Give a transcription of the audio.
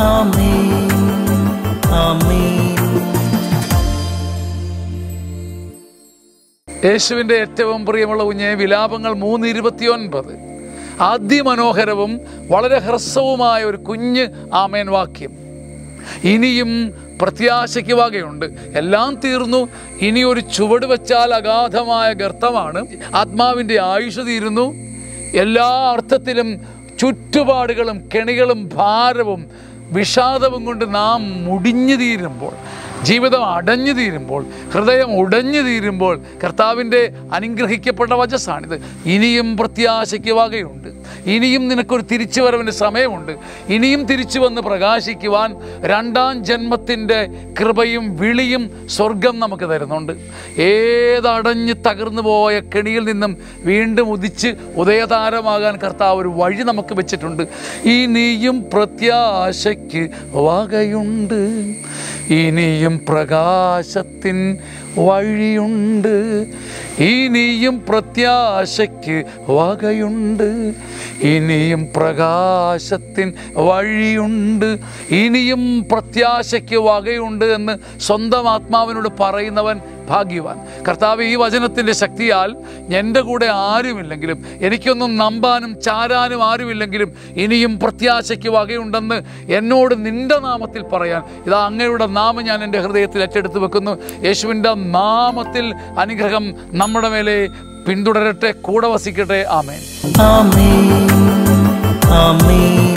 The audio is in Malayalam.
ആമേൻ ആമേൻ യേശുവിൻ്റെ ഏറ്റവും പ്രിയമുള്ള കുഞ്ഞെ വിലാപങ്ങൾ മൂന്ന് ഇരുപത്തിയൊൻപത് അതിമനോഹരവും വളരെ ഹ്രസ്വവുമായ ഒരു കുഞ്ഞ് ആമേൻ വാക്യം ഇനിയും പ്രത്യാശയ്ക്ക് വകയുണ്ട് എല്ലാം തീർന്നു ഇനി ഒരു ചുവട് വെച്ചാൽ അഗാധമായ ഗർത്തമാണ് ആത്മാവിൻ്റെ ആയുഷ് തീരുന്നു എല്ലാ അർത്ഥത്തിലും ചുറ്റുപാടുകളും കെണികളും ഭാരവും വിഷാദവും കൊണ്ട് നാം മുടിഞ്ഞു തീരുമ്പോൾ ജീവിതം അടഞ്ഞു തീരുമ്പോൾ ഹൃദയം ഉടഞ്ഞു തീരുമ്പോൾ കർത്താവിൻ്റെ അനുഗ്രഹിക്കപ്പെട്ട വചസ്സാണിത് ഇനിയും പ്രത്യാശയ്ക്ക് വകയുണ്ട് ഇനിയും നിനക്കൊരു തിരിച്ചു വരവിൻ്റെ സമയമുണ്ട് ഇനിയും തിരിച്ചു വന്ന് പ്രകാശിക്കുവാൻ രണ്ടാം ജന്മത്തിൻ്റെ കൃപയും വിളിയും സ്വർഗം നമുക്ക് തരുന്നുണ്ട് ഏതടഞ്ഞ് തകർന്നു പോയ കെണിയിൽ നിന്നും വീണ്ടും ഉദിച്ച് ഉദയതാരമാകാൻ കർത്താവ് ഒരു വഴി നമുക്ക് വെച്ചിട്ടുണ്ട് ഇനിയും പ്രത്യാശയ്ക്ക് വകയുണ്ട് ഇനിയും പ്രകാശത്തിൻ വഴിയുണ്ട് ഇനിയും പ്രത്യാശയ്ക്ക് വകയുണ്ട് ഇനിയും പ്രകാശത്തിൻ വഴിയുണ്ട് ഇനിയും പ്രത്യാശയ്ക്ക് വകയുണ്ട് എന്ന് സ്വന്തം ആത്മാവിനോട് പറയുന്നവൻ ഭാഗ്യവാൻ കർത്താവ് ഈ വചനത്തിൻ്റെ ശക്തിയാൽ എൻ്റെ കൂടെ ആരുമില്ലെങ്കിലും എനിക്കൊന്നും നമ്പാനും ചാരാനും ആരുമില്ലെങ്കിലും ഇനിയും പ്രത്യാശയ്ക്ക് വകയുണ്ടെന്ന് എന്നോട് നിന്റെ നാമത്തിൽ പറയാൻ ഇതാ അങ്ങയുടെ നാമം ഞാൻ എൻ്റെ ഹൃദയത്തിൽ ഏറ്റെടുത്ത് വെക്കുന്നു യേശുവിൻ്റെ നാമത്തിൽ അനുഗ്രഹം നമ്മുടെ മേലെ പിന്തുടരട്ടെ കൂടെ വസിക്കട്ടെ ആമേൻ ആമേൻ ആമേൻ